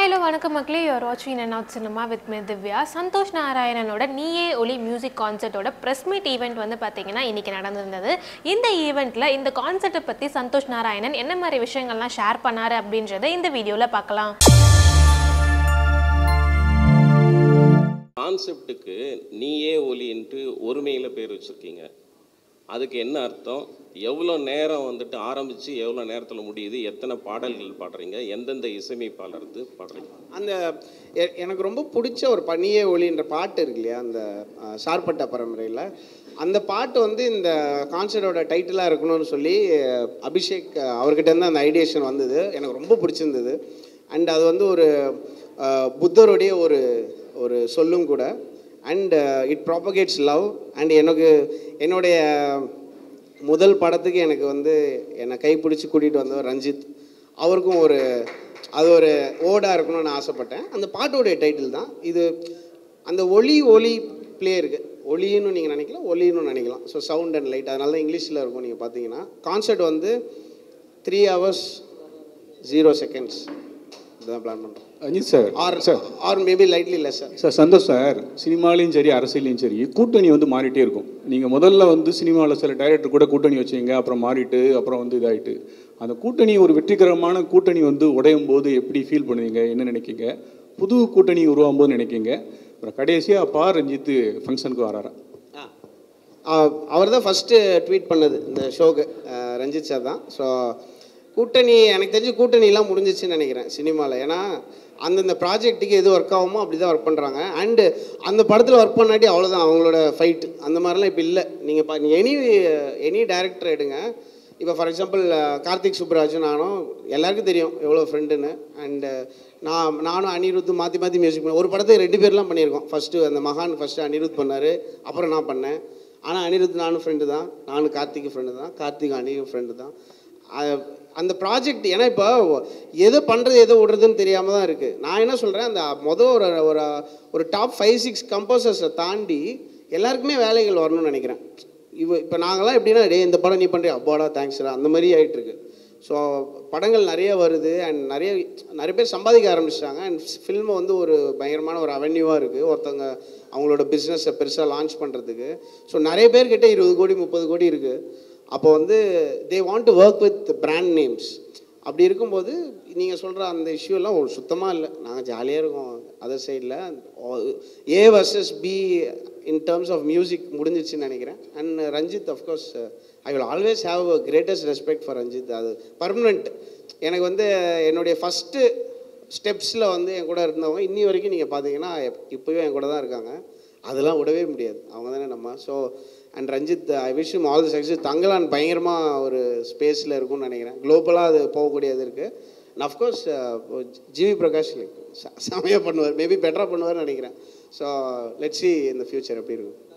hello வணக்கம் மக்களே you're வாட்சிங் and out cinema with me Divya Santhosh நாராயணனோட நீயே ஒளி மியூசிக் கான்சர்ட்டோட ப்ரெஸ் மீட் ஈவெண்ட் வந்து பார்த்தீங்கன்னா இன்றைக்கி நடந்திருந்தது இந்த ஈவெண்ட்டில் இந்த கான்சர்ட்டை பற்றி சந்தோஷ் நாராயணன் என்ன மாதிரி விஷயங்கள்லாம் ஷேர் பண்ணாரு அப்படின்றத இந்த வீடியோவில் பார்க்கலாம் கான்செப்டுக்கு நீயே ஒலின்ட்டு ஒருமையில் பேர் வச்சுருக்கீங்க அதுக்கு என்ன அர்த்தம் எவ்வளோ நேரம் வந்துட்டு ஆரம்பித்து எவ்வளோ நேரத்தில் முடியுது எத்தனை பாடல்கள் பாடுறீங்க எந்தெந்த இசையமைப்பாளருக்கு பாடுறீங்க அந்த எ- எனக்கு ரொம்ப பிடிச்ச ஒரு பனியே ஒளின்ற பாட்டு இருக்கு இல்லையா அந்த அஹ், சார்பட்ட பரம்பரையில் அந்த பாட்டு வந்து இந்த கான்சர்ட்டோட டைட்டிலாக இருக்கணும்னு சொல்லி அஹ், அபிஷேக் அஹ், அவர்கிட்ட இருந்து அந்த ஐடியேஷன் வந்தது எனக்கு ரொம்ப பிடிச்சிருந்தது அண்ட் அது வந்து ஒரு அஹ், புத்தருடைய ஒரு ஒரு சொல்லும் கூட and it propagates love and எனக்கு என்னுடைய முதல் படத்துக்கு எனக்கு வந்து என்னை கைப்பிடிச்சி கூட்டிகிட்டு வந்தவர் ரஞ்சித் அவருக்கும் ஒரு அது ஒரு ஓடாக இருக்கணும்னு நான் ஆசைப்பட்டேன் அந்த பாட்டோடைய டைட்டில் தான் இது அந்த ஒளி ஒளி ப்ளே இருக்கு ஒளின்னு நீங்கள் நினைக்கலாம் ஒளின்னு நினைக்கலாம் ஸோ சவுண்ட் அண்ட் லைட் அதனால தான் இங்கிலீஷில் இருக்கும் நீங்கள் பார்த்தீங்கன்னா கான்சர்ட் வந்து த்ரீ ஹவர்ஸ் ஜீரோ செகண்ட்ஸ் இதுதான் பிளான் பண்ணுறோம் Ajith sir are sir are maybe lightly less sir sir Santhosh sir சினிமாலையும் சரி அரசியலையும் சரி கூட்டணி வந்து மாறிட்டே இருக்கும் நீங்கள் முதல்ல வந்து சினிமாவில் சில டைரக்டர் கூட கூட்டணி வச்சீங்க அப்புறம் மாறிட்டு அப்புறம் வந்து இதாயிட்டு அந்த கூட்டணி ஒரு வெற்றிகரமான கூட்டணி வந்து உடையும் போது எப்படி ஃபீல் பண்ணுவீங்க என்ன நினைக்கிங்க புது கூட்டணி உருவாகும் போது நினைக்கிங்க அப்புறம் கடைசியாக பா ரஞ்சித் ஃபங்க்ஷனுக்கு வராரா அவர் தான் ஃபஸ்ட்டு ட்வீட் பண்ணது இந்த ஷோக்கு அஹ், ரஞ்சித் சார் தான் ஸோ கூட்டணி எனக்கு தெரிஞ்சு கூட்டணிலாம் முடிஞ்சிச்சுன்னு நினைக்கிறேன் சினிமாவில் ஏன்னா அந்தந்த ப்ராஜெக்ட்டுக்கு எது ஒர்க் ஆகுமோ அப்படி தான் ஒர்க் பண்ணுறாங்க அண்டு அந்த படத்தில் ஒர்க் பண்ணாட்டி அவ்வளோதான் அவங்களோட ஃபைட் அந்த மாதிரிலாம் இப்போ இல்லை நீங்கள் பா எனி எனி டேரக்டர் எடுங்க இப்போ ஃபார் எக்ஸாம்பிள் கார்த்திக் சுப்ராஜ் நானும் எல்லாருக்கும் தெரியும் எவ்வளோ ஃப்ரெண்டுன்னு அண்டு நான் நானும் அனிருத் மாற்றி மாற்றி மியூசிக் பண்ணேன் ஒரு படத்துக்கு ரெண்டு பேர்லாம் பண்ணியிருக்கோம் ஃபஸ்ட்டு அந்த மகான் ஃபஸ்ட்டு அனிருத் பண்ணார் அப்புறம் நான் பண்ணேன் ஆனால் அனிருத் நானும் ஃப்ரெண்டு தான் நானும் கார்த்திக் ஃப்ரெண்டு தான் கார்த்திக் அனிரும் ஃப்ரெண்டு தான் அ- அந்த ப்ராஜெக்ட் ஏன்னா இப்போ எதை பண்ணுறது எதை விடுறதுன்னு தெரியாமல் தான் இருக்குது நான் என்ன சொல்கிறேன் அந்த மொதல் ஒரு ஒரு ஒரு டாப் ஃபைவ் சிக்ஸ் கம்போசர்ஸை தாண்டி எல்லாருக்குமே வேலைகள் வரணும்னு நினைக்கிறேன் இவ இப்போ நாங்களாம் எப்படின்னா டே இந்த படம் நீ பண்ணுறிய அப்பாடா தேங்க்ஸ்டா அந்த மாதிரி ஆயிட்டு இருக்கு ஸோ படங்கள் நிறைய வருது அண்ட் நிறைய நிறைய பேர் சம்பாதிக்க ஆரம்பிச்சிட்டாங்க அண்ட் ஃபில்மை வந்து ஒரு பயங்கரமான ஒரு அவென்யூவாக இருக்குது ஒருத்தவங்க அவங்களோட பிஸ்னஸை பெருசாக லான்ச் பண்ணுறதுக்கு ஸோ நிறைய பேர்கிட்ட இருபது கோடி முப்பது கோடி இருக்குது அப்போ வந்து they want to work with brand names அப்படி இருக்கும்போது நீங்கள் சொல்கிற அந்த இஷ்யூலாம் ஒரு சுத்தமாக இல்லை நாங்கள் ஜாலியாக இருக்கோம் அதர் சைடில் A versus B in terms of music முடிஞ்சிச்சுன்னு நினைக்கிறேன் and Ranjith of course I will always have a greatest respect for Ranjith அது பர்மனெண்ட் எனக்கு வந்து என்னுடைய ஃபஸ்ட்டு ஸ்டெப்ஸில் வந்து என் கூட இருந்தவங்க இன்னி வரைக்கும் நீங்கள் பார்த்தீங்கன்னா இப்போயும் என் கூட தான் இருக்காங்க அதெல்லாம் விடவே முடியாது அவங்க தானே நம்ம so and Ranjith I wish him all the success Thangalaan பயங்கரமாக ஒரு ஸ்பேஸில் இருக்கும்னு நினைக்கிறேன் குளோபலாக அது போகக்கூடியது இருக்குது and of course G V Prakash like செமையாக பண்ணுவார் மேபி பெட்டராக பண்ணுவார்னு நினைக்கிறேன் ஸோ லெட் சி இந்த ஃப்யூச்சர் எப்படி இருக்கும்